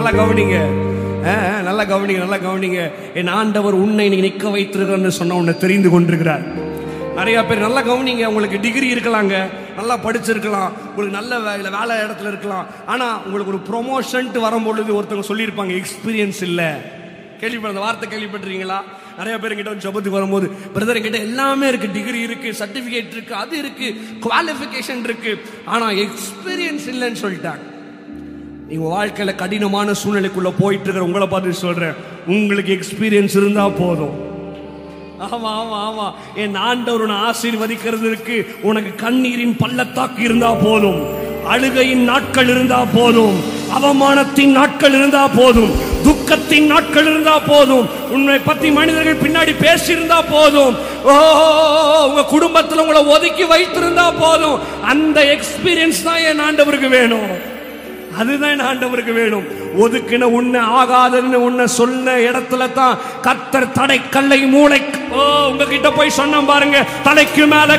நல்லா கவனிங்க ஆ, ஆ, நல்லா கவனிங்க நல்லா கவனிங்க என் ஆண்டவர் உன்னை நீ நிற்க வைத்திருக்கிறன்னு சொன்ன உன்னை தெரிந்து கொண்டிருக்கிறார் நிறைய பேர் நல்லா கவனிங்க உங்களுக்கு டிகிரி இருக்கலாங்க நல்லா படிச்சிருக்கலாம் உங்களுக்கு நல்ல வேலை வேலை இடத்துல இருக்கலாம் ஆனா உங்களுக்கு ஒரு ப்ரொமோஷன்ட்டு வரும்பொழுது ஒருத்தவங்க சொல்லியிருப்பாங்க எக்ஸ்பீரியன்ஸ் இல்லை கேள்விப்பட்ட அந்த வார்த்தை கேள்விப்பட்டிருக்கீங்களா நிறைய பேர் கிட்ட வந்து ஜபத்துக்கு வரும்போது பிரதர் கிட்ட எல்லாமே இருக்கு டிகிரி இருக்கு சர்டிபிகேட் இருக்கு அது இருக்கு குவாலிஃபிகேஷன் இருக்கு ஆனா எக்ஸ்பீரியன்ஸ் இல்லைன்னு சொல்லிட்டாங்க நீங்க வாழ்க்கையில கடினமான சூழ்நிலைக்குள்ள போயிட்டு இருக்கிற உங்களை பார்த்து சொல்றேன் உங்களுக்கு எக்ஸ்பீரியன்ஸ் இருந்தா போதும் ஆமா ஆமா ஆமா என் ஆண்டவர் உன்னை ஆசீர்வதிக்கிறதுக்கு உனக்கு கண்ணீரின் பள்ளத்தாக்கு இருந்தா போதும் அழுகையின் நாட்கள் இருந்தா போதும் அவமானத்தின் நாட்கள் இருந்தா போதும் துக்கத்தின் நாட்கள் இருந்தா போதும் உன்னை பத்தி மனிதர்கள் பின்னாடி பேசியிருந்தா போதும் ஓ உங்க குடும்பத்துல உங்களை ஒதுக்கி வைத்திருந்தா போதும் அந்த எக்ஸ்பீரியன்ஸ் தான் என் ஆண்டவருக்கு வேணும் அதுதான் என் ஆண்டவருக்கு வேணும் ஒதுக்கின உன்னை ஆகாதுன்னு உன்னை சொன்ன இடத்துல தான் கத்தர் தடை கல்லை மூளை ஓ உங்ககிட்ட போய் சொன்ன பாருங்க தலைக்கு மேல